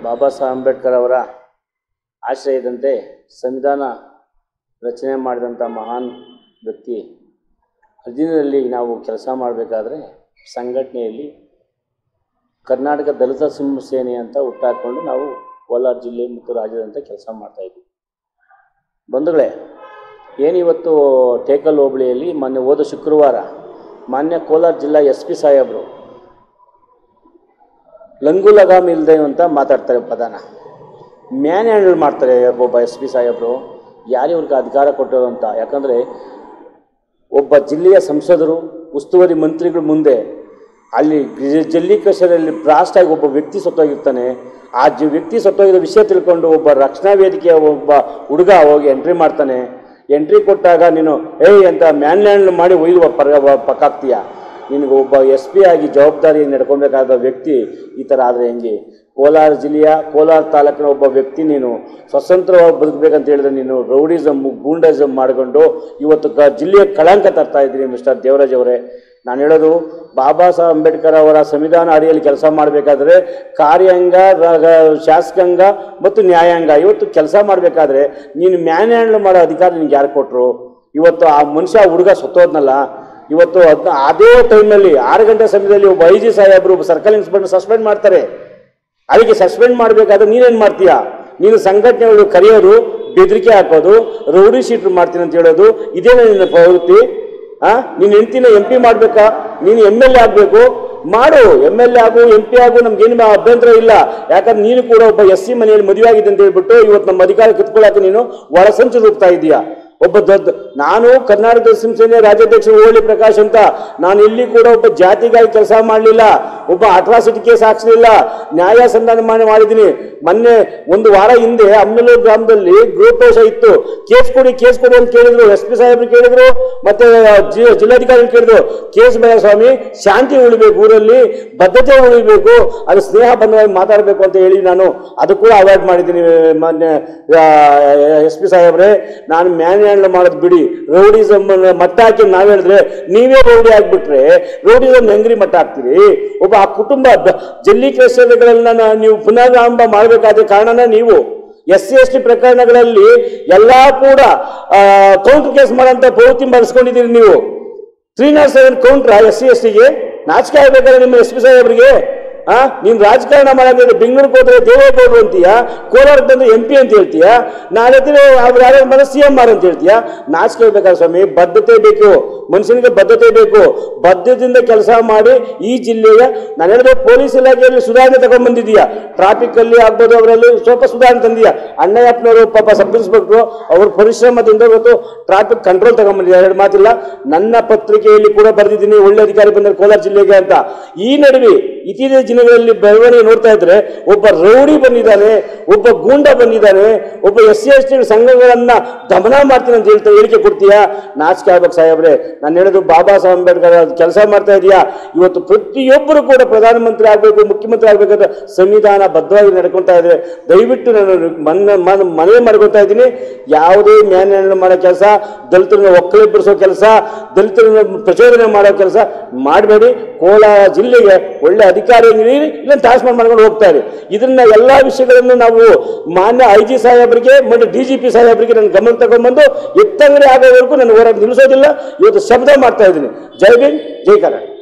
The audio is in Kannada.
ಬಾಬಾ ಸಾಹೇಬ್ ಅಂಬೇಡ್ಕರ್ ಅವರ ಆಶ್ರಯದಂತೆ ಸಂವಿಧಾನ ರಚನೆ ಮಾಡಿದಂಥ ಮಹಾನ್ ವ್ಯಕ್ತಿ ಅಧೀನದಲ್ಲಿ ನಾವು ಕೆಲಸ ಮಾಡಬೇಕಾದ್ರೆ ಸಂಘಟನೆಯಲ್ಲಿ ಕರ್ನಾಟಕ ದಲಿತ ಸಿಂಹ ಸೇನೆ ಅಂತ ಹುಟ್ಟಾಕೊಂಡು ನಾವು ಕೋಲಾರ ಜಿಲ್ಲೆ ಮತ್ತು ರಾಜ್ಯದಂತ ಕೆಲಸ ಮಾಡ್ತಾಯಿದ್ವಿ ಬಂಧುಗಳೇ ಏನಿವತ್ತು ಟೇಕಲ್ ಹೋಬಳಿಯಲ್ಲಿ ಮೊನ್ನೆ ಹೋದ ಶುಕ್ರವಾರ ಮಾನ್ಯ ಕೋಲಾರ ಜಿಲ್ಲಾ ಎಸ್ ಪಿ ಸಾಹೇಬರು ಲಂಗು ಲಗಾಮ್ ಇಲ್ಲದೆ ಅಂತ ಮಾತಾಡ್ತಾರೆ ಪದನ ಮ್ಯಾನ್ ಹ್ಯಾಂಡಲ್ ಮಾಡ್ತಾರೆ ಒಬ್ಬ ಎಸ್ ಪಿ ಸಾಹೇಬರು ಯಾರಿವ್ರಿಗೆ ಅಧಿಕಾರ ಕೊಟ್ಟರು ಅಂತ ಯಾಕಂದರೆ ಒಬ್ಬ ಜಿಲ್ಲೆಯ ಸಂಸದರು ಉಸ್ತುವಾರಿ ಮಂತ್ರಿಗಳ ಮುಂದೆ ಅಲ್ಲಿ ಜ- ಜಲ್ಲಿಕಟ್ಟಲ್ಲಿ ಬ್ಲಾಸ್ಟ್ ಆಗಿ ಒಬ್ಬ ವ್ಯಕ್ತಿ ಸತ್ತೋಗಿರ್ತಾನೆ ಆ ಜ ವ್ಯಕ್ತಿ ಸತ್ತೋಗಿರೋ ವಿಷಯ ತಿಳ್ಕೊಂಡು ಒಬ್ಬ ರಕ್ಷಣಾ ವೇದಿಕೆಯ ಒಬ್ಬ ಹುಡುಗ ಹೋಗಿ ಎಂಟ್ರಿ ಮಾಡ್ತಾನೆ ಎಂಟ್ರಿ ಕೊಟ್ಟಾಗ ನೀನು ಏಯ್ ಅಂತ ಮ್ಯಾನ್ ಹ್ಯಾಂಡಲ್ ಮಾಡಿ ಒಯ್ಯುವ ಪರ ಪಕ್ಕಾಗ್ತೀಯ ನಿನಗೆ ಒಬ್ಬ ಎಸ್ ಪಿ ಆಗಿ ಜವಾಬ್ದಾರಿ ನಡ್ಕೊಬೇಕಾದ ವ್ಯಕ್ತಿ ಈ ಥರ ಆದರೆ ಹೆಂಗೆ ಕೋಲಾರ ಜಿಲ್ಲೆಯ ಕೋಲಾರ ತಾಲೂಕಿನ ಒಬ್ಬ ವ್ಯಕ್ತಿ ನೀನು ಸ್ವತಂತ್ರವಾಗಿ ಬದುಕಬೇಕಂತ ಹೇಳಿದ್ರೆ ನೀನು ರೌಡಿಸಮ್ ಗೂಂಡಾಯಿಸಮ್ ಮಾಡಿಕೊಂಡು ಇವತ್ತು ಕ ಜಿಲ್ಲೆಯ ಕಳಂಕ ತರ್ತಾ ಇದ್ದೀನಿ ಮಿಸ್ಟರ್ ದೇವರಾಜ್ ಅವರೇ ನಾನು ಹೇಳೋದು ಬಾಬಾ ಸಾಹೇಬ್ ಅಂಬೇಡ್ಕರ್ ಅವರ ಸಂವಿಧಾನ ಅಡಿಯಲ್ಲಿ ಕೆಲಸ ಮಾಡಬೇಕಾದ್ರೆ ಕಾರ್ಯಾಂಗ ರ- ರ- ಶಾಸಕಾಂಗ ಮತ್ತು ನ್ಯಾಯಾಂಗ ಇವತ್ತು ಕೆಲಸ ಮಾಡಬೇಕಾದ್ರೆ ನೀನು ಮ್ಯಾನ್ ಹ್ಯಾಂಡಲ್ ಮಾಡೋ ಅಧಿಕಾರ ನಿನ್ಗೆ ಯಾರು ಕೊಟ್ಟರು ಇವತ್ತು ಆ ಮನುಷ್ಯ ಹುಡುಗ ಸತ್ತೋದ್ನಲ್ಲ ಇವತ್ತು ಅದನ್ನ ಅದೇ ಟೈಮ್ನಲ್ಲಿ ಆರು ಗಂಟೆ ಸಮಯದಲ್ಲಿ ಒಬ್ಬ ಐ ಜಿ ಸಾಹೇಬರು ಒಬ್ಬ ಸರ್ಕಲ್ ಇನ್ಸ್ಪೆಕ್ಟರ್ ಸಸ್ಪೆಂಡ್ ಮಾಡ್ತಾರೆ ಅದಕ್ಕೆ ಸಸ್ಪೆಂಡ್ ಮಾಡಬೇಕಾದ್ರೆ ನೀನೇನು ಮಾಡ್ತೀಯಾ ನೀನು ಸಂಘಟನೆಗಳು ಕರೆಯೋದು ಬೆದರಿಕೆ ಹಾಕೋದು ರೌಡಿ ಶೀಟ್ರ್ ಮಾಡ್ತೀನಿ ಅಂತ ಹೇಳೋದು ಇದೇನೇ ನಿನ್ನ ಪ್ರವೃತ್ತಿ ಆ ನೀನು ಹೆಂಡ್ತಿನ ಎಂ ಪಿ ಮಾಡಬೇಕಾ ನೀನು ಎಮ್ ಎಲ್ ಎ ಆಗಬೇಕು ಮಾಡು ಎಮ್ ಎಲ್ ಎ ಆಗು ಎಂ ಪಿ ಆಗು ನಮ್ಗೇನು ಅಭ್ಯಂತರ ಇಲ್ಲ ಯಾಕಂದ್ರೆ ನೀನು ಕೂಡ ಒಬ್ಬ ಎಸ್ ಸಿ ಮನೆಯಲ್ಲಿ ಮದುವೆ ಆಗಿದೆ ಅಂತ ಹೇಳ್ಬಿಟ್ಟು ಇವತ್ತು ನಮ್ಮ ಅಧಿಕಾರ ಕಿತ್ಕೊಳ್ಳೋಕೆ ನೀನು ಒಳಸಂಚು ರೂಪ್ತಾ ಇದೀಯಾ ಒಬ್ಬ ದೊಡ್ಡ ನಾನು ಕರ್ನಾಟಕ ಸಂಸೇನೆ ರಾಜ್ಯಾಧ್ಯಕ್ಷ ಹೋಳಿ ಪ್ರಕಾಶ್ ಅಂತ ನಾನು ಇಲ್ಲಿ ಕೂಡ ಒಬ್ಬ ಜಾತಿಗಾಗಿ ಕೆಲಸ ಮಾಡಲಿಲ್ಲ ಒಬ್ಬ ಅಟ್ರಾಸಿಟಿ ಕೇಸ್ ಹಾಕ್ಸಲಿಲ್ಲ ನ್ಯಾಯ ಸಂಧಾನ ಮಾಡಿ ಮಾಡಿದ್ದೀನಿ ಮೊನ್ನೆ ಒಂದು ವಾರ ಹಿಂದೆ ಅಮ್ಮನೂರು ಗ್ರಾಮದಲ್ಲಿ ಗೃಹಪ್ರವೇಶ ಇತ್ತು ಕೇಸ್ ಕೊಡಿ ಕೇಸ್ ಕೊಡಿ ಅಂತ ಕೇಳಿದ್ರು ಎಸ್ ಪಿ ಸಾಹೇಬ್ರು ಕೇಳಿದ್ರು ಮತ್ತೆ ಜಿ- ಜಿಲ್ಲಾಧಿಕಾರಿ ಕೇಳಿದ್ರು ಕೇಸ್ ಬೇಡ ಸ್ವಾಮಿ ಶಾಂತಿ ಉಳಿಬೇಕು ಊರಲ್ಲಿ ಬದ್ಧತೆ ಉಳಿಬೇಕು ಅದು ಸ್ನೇಹ ಬಂಧವಾಗಿ ಮಾತಾಡಬೇಕು ಅಂತ ಹೇಳಿ ನಾನು ಅದು ಕೂಡ ಅವಾಯ್ಡ್ ಮಾಡಿದ್ದೀನಿ ಮಾನ್ಯ ಎಸ್ ಪಿ ಸಾಹೇಬ್ರೆ ನಾನು ಮ್ಯಾನ್ ಹ್ಯಾಂಡಲ್ ಮಾಡೋದು ಬಿಡಿ ರೌಡಿಸಮ್ ಮಟ್ಟ ಹಾಕಿ ನಾವ್ ಹೇಳಿದ್ರೆ ನೀವೇ ರೌಡಿ ಆಗ್ಬಿಟ್ರೆ ರೌಡಿಸಮ್ ಹೆಂಗ್ರಿ ಮಟ್ಟ ಹಾಕ್ತೀರಿ ಒಬ್ಬ ಆ ಕುಟುಂಬ ಬ- ಜಲ್ಲಿ ಕೆಲಸಗಳನ್ನ ನೀವು ಪುನರಾರಂಭ ಮಾಡಬೇಕಾದ ಕಾರಣನ ನೀವು ಎಸ್ ಸಿ ಎಸ್ ಟಿ ಪ್ರಕರಣಗಳಲ್ಲಿ ಎಲ್ಲಾ ಕೂಡ ಕೌಂಟರ್ ಕೇಸ್ ಮಾಡೋಂಥ ಪ್ರವೃತ್ತಿ ಬಳಸ್ಕೊಂಡಿದ್ದೀರಿ ನೀವು three not seven counter S C S ಟಿಗೆ ನಾಚಿಕೆ ಆಗ್ಬೇಕಾದ್ರೆ ನಿಮ್ಮ ಎಸ್ ಪಿ ಸಾಹೇಬ್ರಿಗೆ ಆ ನೀನ್ ರಾಜಕಾರಣ ಮಾಡೋದ್ರೆ ಬೆಂಗಳೂರಿಗೆ ಹೋದ್ರೆ ದೇವೇಗೌಡರು ಅಂತೀಯ ಕೋಲಾರಕ್ಕೆ ಬಂದ್ರೆ ಎಂ ಪಿ ಅಂತ ಹೇಳ್ತೀಯ ನಾಳೆ ದಿನ ಅವ್ರು ಯಾರು ಬಂದ್ರೆ ಸಿ ಎಂ ಆರ್ ಅಂತ ಹೇಳ್ತೀಯ ನಾಚಿಕೆ ಆಗ್ಬೇಕಾದ್ರೆ ಸ್ವಾಮಿ ಬದ್ಧತೆ ಬೇಕು ಮನುಷ್ಯನಿಗೆ ಬದ್ಧತೆ ಬೇಕು ಬದ್ಧತೆಯಿಂದ ಕೆಲಸ ಮಾಡಿ ಈ ಜಿಲ್ಲೆಯ ನಾನು ಹೇಳಿದ್ರೆ ಪೊಲೀಸ್ ಇಲಾಖೆಯಲ್ಲಿ ಸುಧಾರಣೆ ತಗೊಂಡ್ಬಂದಿದೀಯ ಟ್ರಾಫಿಕ್ ಅಲ್ಲಿ ಆಗ್ಬೋದು ಅವರಲ್ಲಿ ಸ್ವಲ್ಪ ಸುಧಾರಣೆ ತಂದೀಯ ಅಣ್ಣಯ್ಯಪ್ಪನವರು ಪಾಪ ಸಬ್ ಇನ್ಸ್ಪೆಕ್ಟ್ರು ಅವ್ರ ಪರಿಶ್ರಮದಿಂದ ಇವತ್ತು ಟ್ರಾಫಿಕ್ ಕಂಟ್ರೋಲ್ ತಗೊಂಡ್ಬಂದಿದ್ದಾರೆ ಎರಡು ಮಾತಿಲ್ಲ ನನ್ನ ಪತ್ರಿಕೆಯಲ್ಲಿ ಕೂಡ ಬರೆದಿದ್ದೀನಿ ಒಳ್ಳೆ ಅಧಿಕಾರಿ ಬಂದರೆ ಕೋಲಾರ ಜಿಲ್ಲೆಗೆ ಅಂತ ಈ ನಡುವೆ ಇತ್ತೀಚಿನ ದಿನಗಳಲ್ಲಿ ಬೆಳವಣಿಗೆ ನೋಡ್ತಾ ಇದ್ರೆ ಒಬ್ಬ ರೌಡಿ ಬಂದಿದ್ದಾನೆ ಒಬ್ಬ ಗೂಂಡ ಬಂದಿದ್ದಾನೆ ಒಬ್ಬ ಎಸ್ ಸಿ ಎಸ್ ಟಿ ಸಂಘಗಳನ್ನ ದಮನ ಮಾಡ್ತೀನಿ ಅಂತ ಹೇಳ್ತಾ ಹೇಳಿಕೆ ಕೊಡ್ತೀಯಾ ನಾಚಿಕೆ ಆಗ್ಬೇಕು ಸಾಹೇಬ್ರೆ ನಾನು ಹೇಳೋದು ಬಾಬಾ ಸಾಹೇಬ್ ಅಂಬೇಡ್ಕರ್ ಕೆಲಸ ಮಾಡ್ತಾ ಇದೀಯಾ ಇವತ್ತು ಪ್ರತಿಯೊಬ್ಬರು ಕೂಡ ಪ್ರಧಾನಮಂತ್ರಿ ಆಗಬೇಕು ಮುಖ್ಯಮಂತ್ರಿ ಆಗ್ಬೇಕಂತ ಸಂವಿಧಾನ ಬದ್ಧವಾಗಿ ನಡ್ಕೊತಾ ಇದ್ರೆ ದಯವಿಟ್ಟು ನಾನು ಮನ್ನ ಮನ- ಮನವಿ ಮಾಡ್ಕೊತಾ ಇದ್ದೀನಿ ಯಾವುದೇ ಮ್ಯಾನ್ ಹ್ಯಾಂಡಲ್ ಮಾಡೋ ಕೆಲಸ ದಲಿತರನ್ನ ಒಕ್ಕಲಿಬ್ಬರಿಸೋ ಕೆಲಸ ದಲಿತರನ್ನ ಪ್ರಚೋದನೆ ಮಾಡೋ ಕೆಲಸ ಮಾಡಬೇಡಿ ಕೋಲಾರ ಜಿಲ್ಲೆಗೆ ಒಳ್ಳೆ ಅಧಿಕಾರಿ ಇಲ್ಲ ಟ್ರಾನ್ಸ್ಫರ್ ಮಾಡ್ಕೊಂಡು ಹೋಗ್ತಾ ಇರಿ ಇದನ್ನ ಎಲ್ಲಾ ವಿಷಯಗಳನ್ನು ನಾವು ಮಾನ್ಯ ಐ ಜಿ ಸಾಹೇಬರಿಗೆ ಮತ್ತು ಡಿ ಜಿ ಪಿ ಸಾಹೇಬರಿಗೆ ನನ್ನ ಗಮನ ತಗೊಂಡ್ಬಂದು ಎತ್ತಂಗಡಿ ಆಗೋವರೆಗೂ ನಾನು ಹೋರಾಟ ನಿಲ್ಲಿಸೋದಿಲ್ಲ ಇವತ್ತು ಶಬ್ದ ಮಾಡ್ತಾ ಇದ್ದೀನಿ ಜೈ ಭೀಮ್ ಜೈ ಕರ್ನಾಟಕ